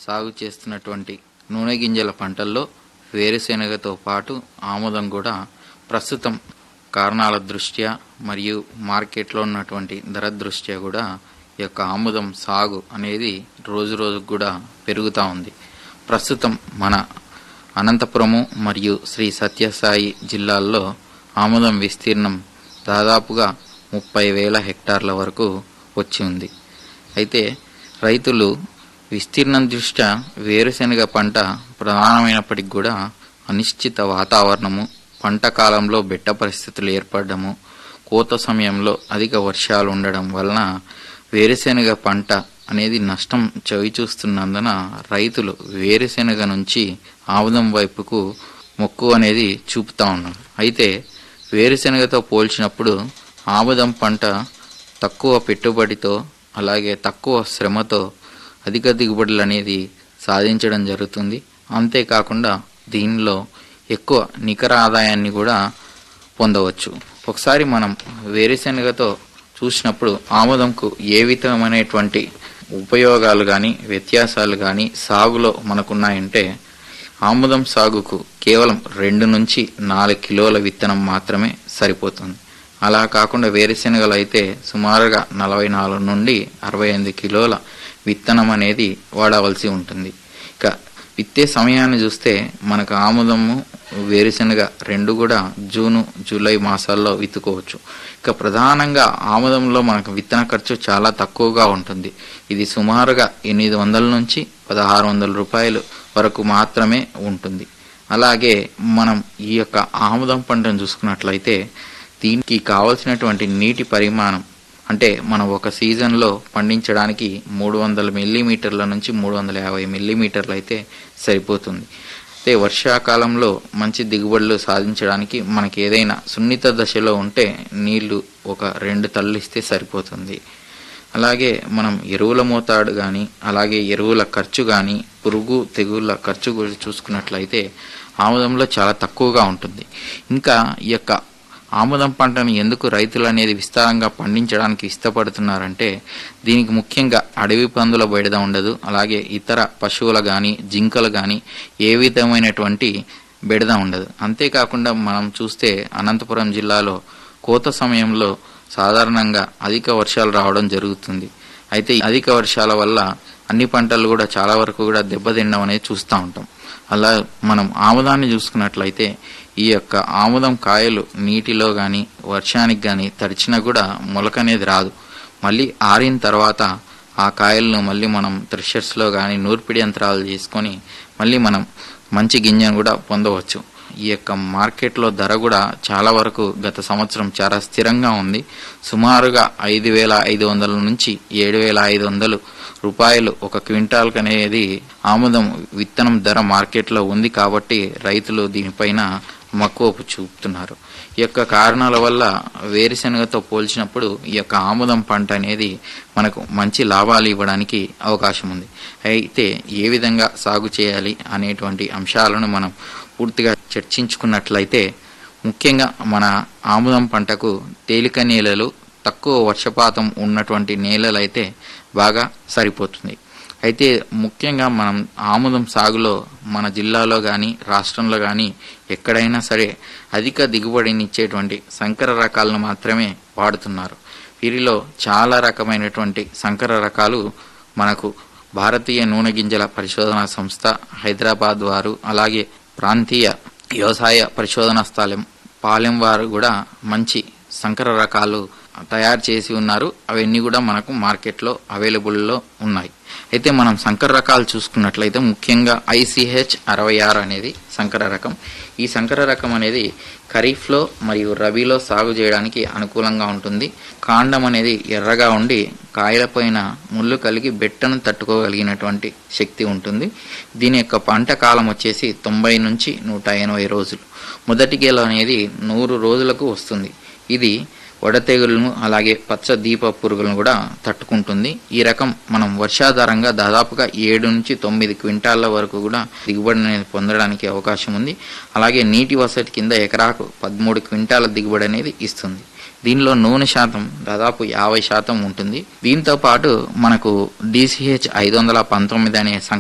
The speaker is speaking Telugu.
సాగు చేస్తున్నటువంటి నూనె గింజల పంటల్లో వేరుశెనగతో పాటు ఆముదం కూడా ప్రస్తుతం కారణాల దృష్ట్యా మరియు మార్కెట్లో ఉన్నటువంటి ధర దృష్ట్యా కూడా ఈ యొక్క ఆముదం సాగు అనేది రోజు రోజుకు కూడా పెరుగుతూ ఉంది ప్రస్తుతం మన అనంతపురము మరియు శ్రీ సత్యసాయి జిల్లాల్లో ఆముదం విస్తీర్ణం దాదాపుగా ముప్పై వేల హెక్టార్ల వరకు వచ్చి ఉంది అయితే రైతులు విస్తీర్ణం దృష్ట్యా వేరుశెనగ పంట ప్రధానమైనప్పటికి కూడా అనిశ్చిత వాతావరణము పంట కాలంలో బెట్ట పరిస్థితులు ఏర్పడము కోత సమయంలో అధిక వర్షాలు ఉండడం వలన వేరుశెనగ పంట అనేది నష్టం చవి చూస్తున్నందున రైతులు వేరుశెనగ నుంచి ఆముదం వైపుకు మొక్కు అనేది చూపుతా ఉన్నారు అయితే వేరుశెనగతో పోల్చినప్పుడు ఆముదం పంట తక్కువ పెట్టుబడితో అలాగే తక్కువ శ్రమతో అధిక దిగుబడులు అనేది సాధించడం జరుగుతుంది అంతేకాకుండా దీనిలో ఎక్కువ నికర ఆదాయాన్ని కూడా పొందవచ్చు ఒకసారి మనం వేరుశెనగతో చూసినప్పుడు ఆముదంకు ఏ విధమైనటువంటి ఉపయోగాలు కానీ వ్యత్యాసాలు కానీ సాగులో మనకున్నాయంటే ఆముదం సాగుకు కేవలం రెండు నుంచి నాలుగు కిలోల విత్తనం మాత్రమే సరిపోతుంది అలా కాకుండా వేరుశెనగలు అయితే సుమారుగా నలభై నాలుగు నుండి అరవై ఎనిమిది కిలోల విత్తనం అనేది వాడవలసి ఉంటుంది ఇక విత్తే సమయాన్ని చూస్తే మనకు ఆముదము వేరుశెనగ రెండు కూడా జూను జూలై మాసాల్లో విత్తుకోవచ్చు ఇక ప్రధానంగా ఆముదంలో మనకు విత్తన ఖర్చు చాలా తక్కువగా ఉంటుంది ఇది సుమారుగా ఎనిమిది వందల నుంచి పదహారు వందల రూపాయలు వరకు మాత్రమే ఉంటుంది అలాగే మనం ఈ యొక్క ఆముదం పంటను చూసుకున్నట్లయితే దీనికి కావలసినటువంటి నీటి పరిమాణం అంటే మనం ఒక సీజన్లో పండించడానికి మూడు వందల మిల్లీమీటర్ల నుంచి మూడు వందల యాభై మిల్లీమీటర్లు అయితే సరిపోతుంది అయితే వర్షాకాలంలో మంచి దిగుబడులు సాధించడానికి మనకి ఏదైనా సున్నిత దశలో ఉంటే నీళ్లు ఒక రెండు తల్లు ఇస్తే సరిపోతుంది అలాగే మనం ఎరువుల మోతాడు కానీ అలాగే ఎరువుల ఖర్చు కానీ పురుగు తెగుళ్ళ ఖర్చు కూడా చూసుకున్నట్లయితే ఆముదంలో చాలా తక్కువగా ఉంటుంది ఇంకా ఈ యొక్క ఆముదం పంటను ఎందుకు రైతులు అనేది విస్తారంగా పండించడానికి ఇష్టపడుతున్నారంటే దీనికి ముఖ్యంగా అడవి పందుల బయట ఉండదు అలాగే ఇతర పశువుల కానీ జింకలు కానీ ఏ విధమైనటువంటి బెడద ఉండదు అంతేకాకుండా మనం చూస్తే అనంతపురం జిల్లాలో కోత సమయంలో సాధారణంగా అధిక వర్షాలు రావడం జరుగుతుంది అయితే ఈ అధిక వర్షాల వల్ల అన్ని పంటలు కూడా చాలా వరకు కూడా దెబ్బతినడం అనేది చూస్తూ ఉంటాం అలా మనం ఆముదాన్ని చూసుకున్నట్లయితే ఈ యొక్క ఆముదం కాయలు నీటిలో కానీ వర్షానికి కానీ తడిచినా కూడా మొలక అనేది రాదు మళ్ళీ ఆరిన తర్వాత ఆ కాయలను మళ్ళీ మనం థ్రెషర్స్లో కానీ నూర్పిడి యంత్రాలు చేసుకొని మళ్ళీ మనం మంచి గింజను కూడా పొందవచ్చు ఈ యొక్క మార్కెట్లో ధర కూడా చాలా వరకు గత సంవత్సరం చాలా స్థిరంగా ఉంది సుమారుగా ఐదు వేల ఐదు వందల నుంచి ఏడు వేల ఐదు వందలు రూపాయలు ఒక క్వింటాల్కి అనేది ఆముదం విత్తనం ధర మార్కెట్లో ఉంది కాబట్టి రైతులు దీనిపైన మక్కువ చూపుతున్నారు ఈ యొక్క కారణాల వల్ల వేరుశెనగతో పోల్చినప్పుడు ఈ యొక్క ఆముదం పంట అనేది మనకు మంచి లాభాలు ఇవ్వడానికి అవకాశం ఉంది అయితే ఏ విధంగా సాగు చేయాలి అనేటువంటి అంశాలను మనం పూర్తిగా చర్చించుకున్నట్లయితే ముఖ్యంగా మన ఆముదం పంటకు తేలిక నేలలు తక్కువ వర్షపాతం ఉన్నటువంటి నేలలైతే బాగా సరిపోతుంది అయితే ముఖ్యంగా మనం ఆముదం సాగులో మన జిల్లాలో కానీ రాష్ట్రంలో కానీ ఎక్కడైనా సరే అధిక దిగుబడినిచ్చేటువంటి సంకర రకాలను మాత్రమే వాడుతున్నారు వీరిలో చాలా రకమైనటువంటి సంకర రకాలు మనకు భారతీయ నూనె గింజల పరిశోధనా సంస్థ హైదరాబాద్ వారు అలాగే ప్రాంతీయ వ్యవసాయ పరిశోధనా స్థలం పాలెం వారు కూడా మంచి సంకర రకాలు తయారు చేసి ఉన్నారు అవన్నీ కూడా మనకు మార్కెట్లో అవైలబుల్లో ఉన్నాయి అయితే మనం సంకర రకాలు చూసుకున్నట్లయితే ముఖ్యంగా ఐసిహెచ్ అరవై ఆరు అనేది సంకర రకం ఈ సంకర రకం అనేది ఖరీఫ్లో మరియు రబీలో సాగు చేయడానికి అనుకూలంగా ఉంటుంది కాండం అనేది ఎర్రగా ఉండి కాయలపైన ముళ్ళు కలిగి బెట్టను తట్టుకోగలిగినటువంటి శక్తి ఉంటుంది దీని యొక్క పంట కాలం వచ్చేసి తొంభై నుంచి నూట ఎనభై రోజులు మొదటి గేల అనేది నూరు రోజులకు వస్తుంది ఇది వడతెగులను అలాగే పచ్చ దీప పురుగులను కూడా తట్టుకుంటుంది ఈ రకం మనం వర్షాధారంగా దాదాపుగా ఏడు నుంచి తొమ్మిది క్వింటాళ్ళ వరకు కూడా దిగుబడి అనేది పొందడానికి అవకాశం ఉంది అలాగే నీటి వసతి కింద ఎకరాకు పదమూడు క్వింటాల దిగుబడి అనేది ఇస్తుంది దీనిలో నూనె శాతం దాదాపు యాభై శాతం ఉంటుంది దీంతో పాటు మనకు డిసిహెచ్ ఐదు వందల పంతొమ్మిది అనే